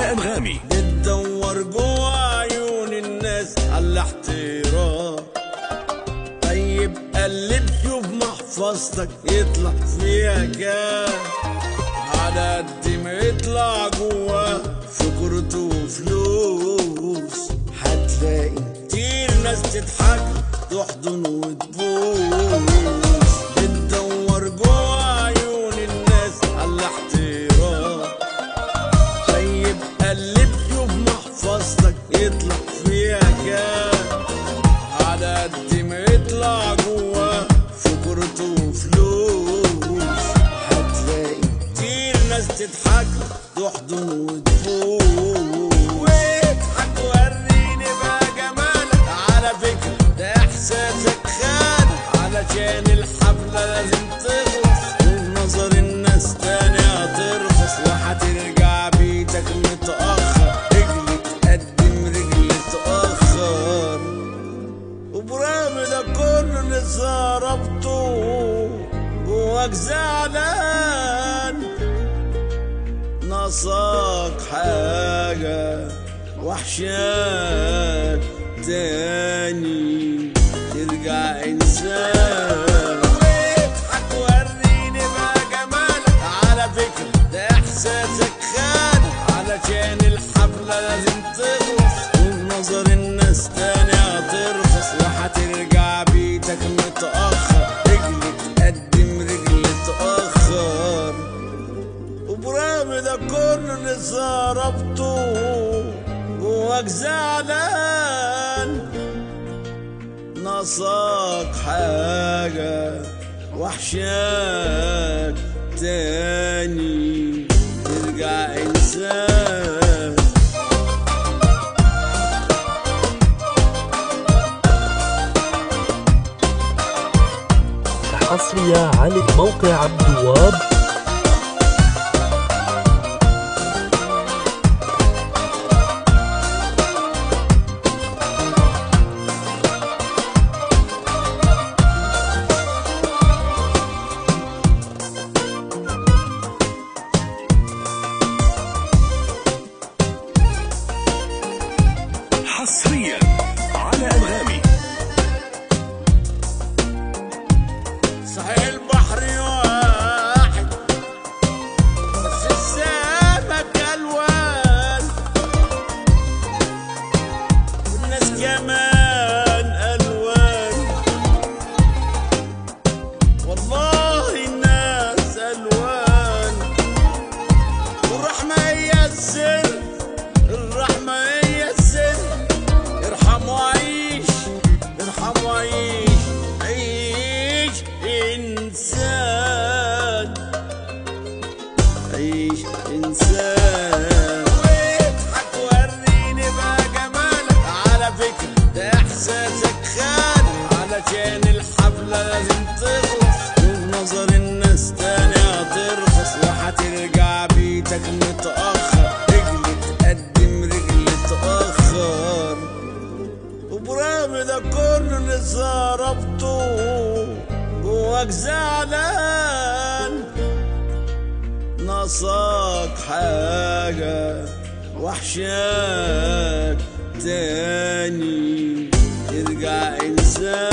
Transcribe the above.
على أنغامي بتدور جوا عيون الناس على الاحترام طيب قلب شوف محفظتك يطلع فيها كام على قد ما يطلع جوا شكرته وفلوس هتلاقي كتير ناس تضحك تحضن وتبوس بتدور جوا عيون الناس على الاحترام طيب قلب شوف محفظتك يطلع فيها كام على قد ما يطلع جوا شكرته وفلوس هتلاقي كتير ناس تضحك تحضن وتفوز واضحك وريني بقى جمالك على فكرة ده احساسك خانك علشان الحفلة لازم تخلص وفي نظر الناس تاني هترخص وهترجع بيتك متأخر رجل تقدم رجل تأخر وبرغم ده كله لسه ربطه جواك زعلان ناقصك حاجة وحشاك تاني ترجع إنسان واضحك وريني بقى جمالك على فكرة ده إحساسك خانك علشان الحفلة لازم تخلص وفي نظر الناس تاني هترخص وهترجع بيتك متأخر رجل تقدم رجل تأخر وبرغم ده كله لسه ربطه جواك زعلان ناقصك حاجة وحشاك تاني ترجع إنسان حصرية على موقع عبد الوهاب حصريا على أنغامي صحيح البحر واحد بس السمك الوان والناس كمان الوان والله الناس الوان والرحمه هي السر الرحمه هي السر ارحم وعيش ارحم وعيش عيش انسان عيش انسان واضحك وريني بقى جمالك على فكرة ده احساسك خانك علشان الحفلة لازم تخلص وفي نظر الناس تاني هترخص وهترجع بيتك متأخر رجل تقدم رجل تأخر وبرغم ده كله لسه ربطه جواك زعلان ناقصك حاجة وحشاك تاني ترجع إنسان